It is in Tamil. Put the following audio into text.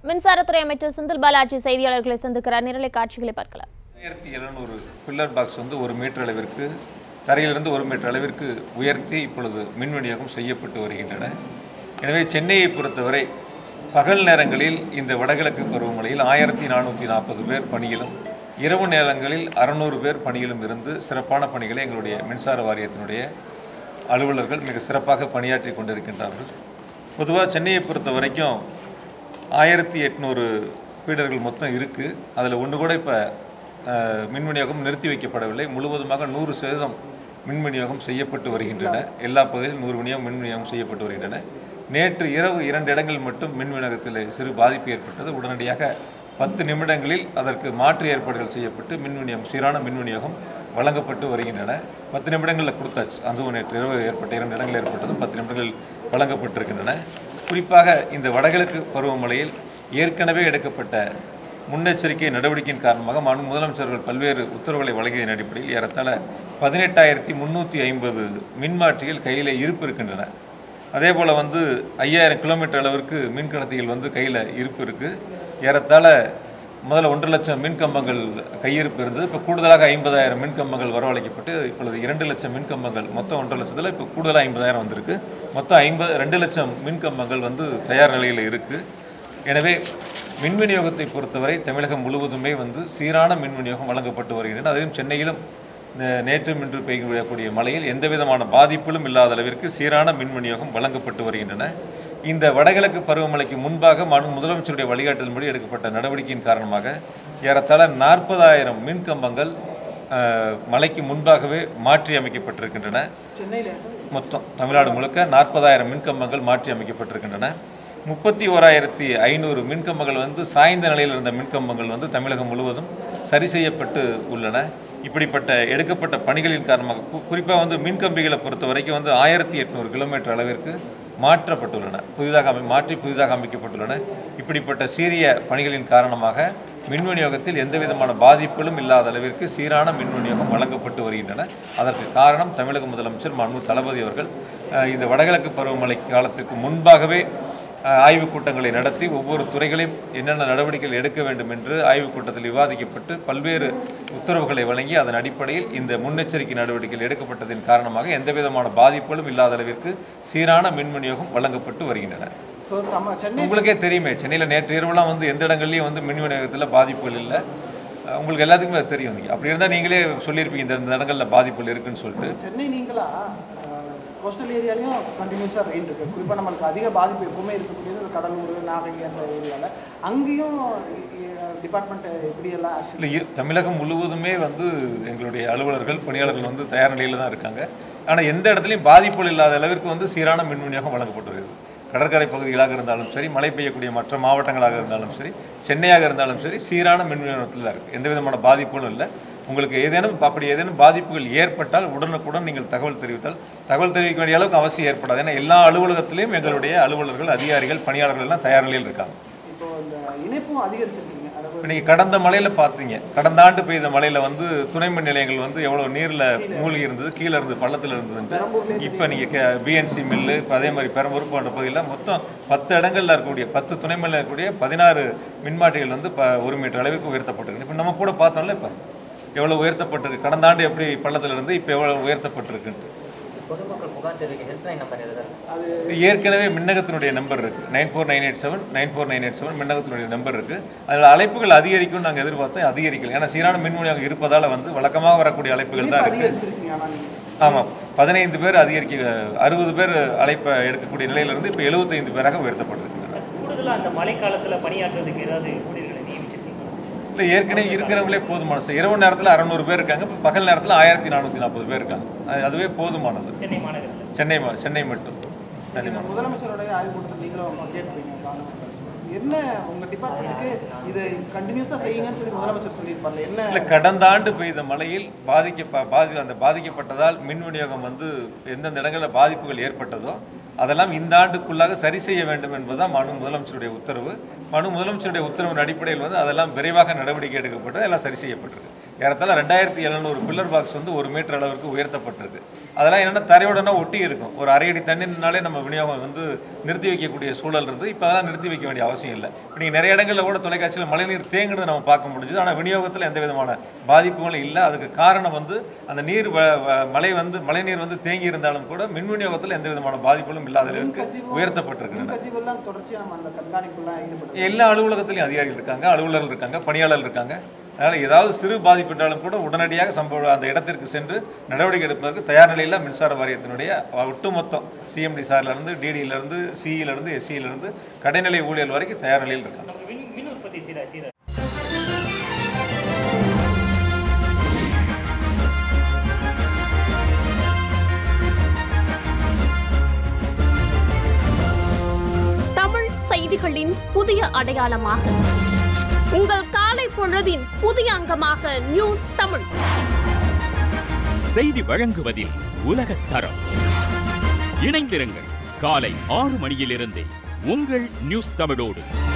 மின்சாரத்துறை அமைச்சர் செந்தில் பாலாஜி செய்தியாளர்களை சந்திக்கிறார் நேரலை காட்சிகளை பார்க்கலாம் ஆயிரத்தி எழுநூறு பில்லர் பாக்ஸ் வந்து ஒரு மீட்டர் அளவிற்கு தரையிலிருந்து ஒரு மீட்டர் அளவிற்கு உயர்த்தி இப்பொழுது மின் விநியோகம் செய்யப்பட்டு வருகின்றன எனவே சென்னையை பொறுத்தவரை பகல் நேரங்களில் இந்த வடகிழக்கு பருவமழையில் ஆயிரத்தி நானூற்றி நாற்பது பேர் பணியிலும் இரவு நேரங்களில் அறுநூறு பேர் பணியிலும் இருந்து சிறப்பான பணிகளை எங்களுடைய மின்சார வாரியத்தினுடைய அலுவலர்கள் மிக சிறப்பாக பணியாற்றி கொண்டிருக்கின்றார்கள் பொதுவாக சென்னையை பொறுத்த வரைக்கும் ஆயிரத்தி எட்நூறு ஃபீடர்கள் மொத்தம் இருக்குது அதில் ஒன்று கூட இப்போ மின் விநியோகம் நிறுத்தி வைக்கப்படவில்லை முழுவதுமாக நூறு சதவீதம் மின் விநியோகம் செய்யப்பட்டு வருகின்றன எல்லா பகுதியிலும் நூறு விநியோகம் மின் விநியோகம் செய்யப்பட்டு வருகின்றன நேற்று இரவு இரண்டு இடங்கள் மட்டும் மின் விநியோகத்தில் சிறு பாதிப்பு ஏற்பட்டது உடனடியாக பத்து நிமிடங்களில் அதற்கு மாற்று ஏற்பாடுகள் செய்யப்பட்டு மின் விநியோகம் சீரான மின் விநியோகம் வழங்கப்பட்டு வருகின்றன பத்து நிமிடங்களில் கொடுத்தாச்சு அதுவும் நேற்று இரவு ஏற்பட்ட இரண்டு இடங்கள் ஏற்பட்டதும் பத்து நிமிடங்கள் வழங்கப்பட்டிருக்கின்றன குறிப்பாக இந்த வடகிழக்கு பருவமழையில் ஏற்கனவே எடுக்கப்பட்ட முன்னெச்சரிக்கை நடவடிக்கையின் காரணமாக மாநில முதலமைச்சர்கள் பல்வேறு உத்தரவுகளை வழங்கியதன் அடிப்படையில் ஏறத்தாழ பதினெட்டாயிரத்தி முந்நூற்றி ஐம்பது மின்மாற்றிகள் கையில் இருப்பு இருக்கின்றன அதே போல் வந்து ஐயாயிரம் கிலோமீட்டர் அளவிற்கு மின் கடத்திகள் வந்து கையில் இருப்பு இருக்குது ஏறத்தாழ முதல்ல ஒன்றரை லட்சம் மின் கம்பங்கள் கையிருப்பு இருந்தது இப்போ கூடுதலாக ஐம்பதாயிரம் மின் கம்பங்கள் வரவழைக்கப்பட்டு இப்பொழுது இரண்டு லட்சம் மின் கம்பங்கள் மொத்தம் ஒன்றரை லட்சத்தில் இப்போ கூடுதலாக ஐம்பதாயிரம் வந்திருக்கு மொத்தம் ஐம்பது ரெண்டு லட்சம் மின் கம்பங்கள் வந்து தயார் நிலையில் இருக்குது எனவே மின் விநியோகத்தை பொறுத்தவரை தமிழகம் முழுவதுமே வந்து சீரான மின் விநியோகம் வழங்கப்பட்டு வருகின்றன அதுவும் சென்னையிலும் நே- நேற்றும் இன்று பெய்யக்கூடிய மழையில் எந்த விதமான பாதிப்பிலும் இல்லாத அளவிற்கு சீரான மின் விநியோகம் வழங்கப்பட்டு வருகின்றன இந்த வடகிழக்கு பருவமழைக்கு முன்பாக மாநில முதலமைச்சருடைய வழிகாட்டுதல்படி எடுக்கப்பட்ட நடவடிக்கையின் காரணமாக ஏறத்தாழ நாற்பதாயிரம் மின் கம்பங்கள் அஹ், மழைக்கு முன்பாகவே மாற்றி அமைக்கப்பட்டிருக்கின்றன மொத்தம் தமிழ்நாடு முழுக்க நாற்பதாயிரம் மின்கம்பங்கள் மாற்றி அமைக்கப்பட்டிருக்கின்றன முப்பத்தி ஓராயிரத்தி ஐநூறு மின்கம்பங்கள் வந்து சாய்ந்த நிலையில் இருந்த மின்கம்பங்கள் வந்து தமிழகம் முழுவதும் சரி செய்யப்பட்டு உள்ளன இப்படிப்பட்ட எடுக்கப்பட்ட பணிகளின் காரணமாக கு- குறிப்பாக வந்து மின்கம்பிகளை பொறுத்த வரைக்கும் வந்து ஆயிரத்தி எட்நூறு கிலோமீட்டர் அளவிற்கு மாற்றப்பட்டுள்ளன புதிதாக அமை மாற்றி புதிதாக அமைக்கப்பட்டுள்ளன இப்படிப்பட்ட சீரிய பணிகளின் காரணமாக மின் விநியோகத்தில் எந்த விதமான பாதிப்புகளும் இல்லாத அளவிற்கு சீரான மின் விநியோகம் வழங்கப்பட்டு வருகின்றன அதற்கு காரணம் தமிழக முதலமைச்சர் மனு தளபதி அவர்கள் அஹ், இந்த வடகிழக்கு பருவமழை காலத்திற்கு முன்பாகவே அஹ், ஆய்வுக் கூட்டங்களை நடத்தி ஒவ்வொரு துறைகளையும் என்னென்ன நடவடிக்கைகள் எடுக்க வேண்டும் என்று ஆய்வுக் கூட்டத்தில் விவாதிக்கப்பட்டு பல்வேறு உத்தரவுகளை வழங்கி அதன் அடிப்படையில் இந்த முன்னெச்சரிக்கை நடவடிக்கைகள் எடுக்கப்பட்டதின் காரணமாக எந்த விதமான பாதிப்புகளும் இல்லாத அளவிற்கு சீரான மின் விநியோகம் வழங்கப்பட்டு வருகின்றன ஸோ நம்ம சென்னை உங்களுக்கே தெரியுமே சென்னையில் நேற்று இரவுலாம் வந்து எந்த இடங்கள்லையும் வந்து மின் விநியோகத்தில் பாதிப்புகள் இல்லை அஹ் உங்களுக்கு எல்லாத்துக்குமே அது தெரியும் அப்படி இருந்தால் நீங்களே சொல்லியிருப்பீங்க இந்த இந்த இடங்களில் பாதிப்புகள் இருக்குன்னு சொல்லிட்டு சென்னை நீங்களா கோஸ்டல் ஏரியாலையும் கண்டினியூஸாக ரெயின் இருக்கு குறிப்பாக நம்மளுக்கு அதிக பாதிப்பு எப்பவுமே இருக்கக்கூடியது இந்த கடலூர் நாகை அந்த ஏரியாவில் அங்கேயும் டிபார்ட்மெண்ட் எப்படியெல்லாம் ஆக்ஷன் இல்லை இரு- தமிழகம் முழுவதுமே வந்து எங்களுடைய அலுவலர்கள் பணியாளர்கள் வந்து தயார் நிலையில் தான் இருக்காங்க ஆனால் எந்த இடத்துலையும் பாதிப்புகள் இல்லாத அளவிற்கு வந்து சீரான மின் விநியோகம் வழங்கப்பட்டு வருகிறது கடற்கரை பகுதிகளாக இருந்தாலும் சரி மழை பெய்யக்கூடிய மற்ற மாவட்டங்களாக இருந்தாலும் சரி சென்னையாக இருந்தாலும் சரி சீரான மின் விநியோகத்தில் தான் இருக்குது எந்த விதமான பாதிப்புகளும் இல்லை உங்களுக்கு ஏதேனும் அப்படி ஏதேனும் பாதிப்புகள் ஏற்பட்டால் உடனுக்குடன் நீங்கள் தகவல் தெரிவித்தால் தகவல் தெரிவிக்க வேண்டிய அளவுக்கு அவசியம் ஏற்படாது ஏன்னா எல்லா அலுவலகத்திலையும் எங்களுடைய அலுவலர்கள் அதிகாரிகள் பணியாளர்கள் எல்லாம் தயார் நிலையில் இருக்காங்க இப்போ இந்த இணைப்பும் அதிகரிச்சிருக்கீங்க அதாவது இப்போ நீங்கள் கடந்த மழையில் பார்த்தீங்க கடந்த ஆண்டு பெய்த மழையில் வந்து துணை மின் நிலையங்கள் வந்து எவ்வளோ நீரில் மூழ்கி இருந்தது கீழே இருந்து பள்ளத்தில் இருந்ததுன்ட்டு இப்போ நீங்கள் பிஎன்சி மில்லு இப்போ அதே மாதிரி பெரம்பூர் போன்ற பகுதியில் மொத்தம் பத்து இடங்களில் இருக்கக்கூடிய பத்து துணை மில்லில் இருக்கக்கூடிய பதினாறு மின்மாற்றிகள் வந்து இப்போ ஒரு மீட்டர் அளவுக்கு உயர்த்தப்பட்டிருக்கு இப்போ நம்ம கூட பார்த்தோம்ல இப்போ எவ்வளோ உயர்த்தப்பட்டிருக்கு கடந்த ஆண்டு எப்படி பள்ளத்தில் இருந்து இப்போ எவ்வளோ உயர்த்தப்பட்டிருக்குன்ட்டு பொதுமக்கள் புகார் தெரிவிக்க ஹெல்ப்லைன் நம்பர் எதாவது அது ஏற்கனவே மின்னகத்தினுடைய நம்பர் இருக்குது nine four nine eight seven nine four nine eight seven மின்னகத்தினுடைய நம்பர் இருக்குது அதில் அழைப்புகள் அதிகரிக்கும் நாங்கள் எதிர்பார்த்தோம் அதிகரிக்கல ஏன்னா சீரான மின் விநியோகம் இருப்பதால் வந்து வழக்கமாக வரக்கூடிய அழைப்புகள் தான் இருக்குது அதிகரிச்சிருக்கீங்க ஆனால் நீங்கள் ஆமாம் பதினைந்து பேர் அதிகரிக்க அறுபது பேர் அழைப்பை எடுக்கக்கூடிய நிலையிலிருந்து இப்போ எழுபத்தைந்து பேராக உயர்த்தப்பட்டிருக்கின்றன கூடுதலாக அந்த மழைக்காலத்தில் பணியாற்றுறதுக்கு ஏதாவது ஊழியர்களை நியமிச்சிருக்கீங்களா இல்லை ஏற்கனவே இருக்கிறவங்களே போதுமானது சார் இரவு நேரத்தில் அறநூறு பேர் இருக்காங்க இப்போ பகல் நேரத்தில் ஆயிரத்தி நானூற்றி நாற்பது பேர் இருக்காங்க அது- அதுவே போதுமானது சென்னை மாநகரத்தில் சென்னை மா- சென்னை மட்டும் சென்னை மாவட்டம் முதலமைச்சருடைய ஆய்வு கூட்டத்தில் நீங்களும் பங்கேற்பீங்க என்ன உங்க டிபார்ட்மெண்ட்டுக்கு இது கண்டினியூஸாக செய்யுங்கன்னு சொல்லி முதலமைச்சர் சொல்லியிருப்பார்ல என்ன இல்லை கடந்த ஆண்டு பெய்த மழையில் பாதிக்க பாதி அந்த பாதிக்கப்பட்டதால் மின் விநியோகம் வந்து எந்தெந்த இடங்களில் பாதிப்புகள் ஏற்பட்டதோ அதெல்லாம் இந்த ஆண்டுக்குள்ளாக சரி செய்ய வேண்டும் என்பதுதான் மனு முதலமைச்சருடைய உத்தரவு மனு முதலமைச்சருடைய உத்தரவின் அடிப்படையில் வந்து அதெல்லாம் விரைவாக நடவடிக்கை எடுக்கப்பட்டு எல்லாம் சரி செய்யப்பட்டிருக்கு ஏறத்தாழ ரெண்டாயிரத்தி எழுநூறு பில்லர் பாக்ஸ் வந்து ஒரு மீட்டர் அளவுக்கு உயர்த்தப்பட்டிருக்கு அதெல்லாம் என்னென்னா தரையோடனா ஒட்டி இருக்கும் ஒரு அரை அடி தண்ணினாலே நம்ம விநியோகம் வந்து நிறுத்தி வைக்கக்கூடிய சூழல் இருந்து இப்போ அதெல்லாம் நிறுத்தி வைக்க வேண்டிய அவசியம் இல்லை இப்போ நீங்கள் நிறைய இடங்களில் கூட தொலைக்காட்சியில் மழைநீர் தேங்குனது நம்ம பார்க்க முடிஞ்சுது ஆனால் விநியோகத்தில் எந்த விதமான பாதிப்புகளும் இல்லை அதுக்கு காரணம் வந்து அந்த நீர் வ- வ- மழை வந்து மழைநீர் வந்து தேங்கி இருந்தாலும் கூட மின் விநியோகத்தில் எந்த விதமான பாதிப்புகளும் இல்லாத அளவுக்கு உயர்த்தப்பட்டிருக்கின்றன கசிவெல்லாம் தொடர்ச்சியாக நம்ம அந்த கண்காணிப்புலாம் ஈடுபட்டு எல்லா அலுவலகத்திலையும் அதிகாரிகள் இருக்காங்க அலுவலர்கள் இருக்காங்க பணியாளர்கள் இருக்காங்க அதனால் ஏதாவது சிறு பாதிப்புட்டாலும் கூட உடனடியாக சம்பவ அந்த இடத்திற்கு சென்று நடவடிக்கை எடுப்பதற்கு தயார் நிலையில் மின்சார வாரியத்தினுடைய ஒட்டுமொத்தம் சிஎம்டி சார்லேருந்து டிடியிலேருந்து சிஇலேருந்து எஸ்சியிலேருந்து கடைநிலை ஊழியர் வரைக்கும் தயார் நிலையில் இருக்காங்க நமக்கு மின் மின் உற்பத்தி சீரா சீரா தமிழ் செய்திகளின் புதிய அடையாளமாக உங்கள் காலை பொழுதின் புதிய அங்கமாக நியூஸ் தமிழ் செய்தி வழங்குவதில் உலகத் தரம் இணைந்திருங்கள் காலை ஆறு மணியிலிருந்தே உங்கள் நியூஸ் தமிழோடு